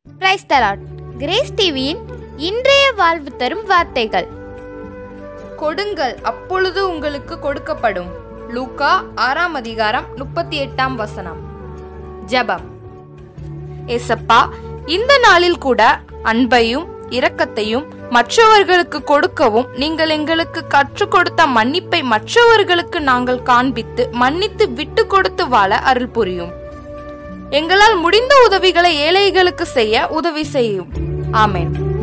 price தலாட் grace டிவியின் இன்றைய வாழ்வு தரும் வார்த்தைகள் கொடுங்கள் அப்பொழுது உங்களுக்கு கொடுக்கப்படும் லூக்கா ஆறாம் அதிகாரம் முப்பத்தி எட்டாம் வசனம் ஜெபம் ஏசப்பா இந்த நாளில் கூட அன்பையும் இரக்கத்தையும் மற்றவர்களுக்கு கொடுக்கவும் நீங்கள் எங்களுக்கு கற்றுக் கொடுத்த மன்னிப்பை மற்றவர்களுக்கு நாங்கள் காண்பித்து மன்னித்து விட்டு கொடுத்து வாழ அருள் புரியும் எங்களால் முடிந்த உதவிகளை ஏழைகளுக்கு செய்ய உதவி செய்யும் ஆமென்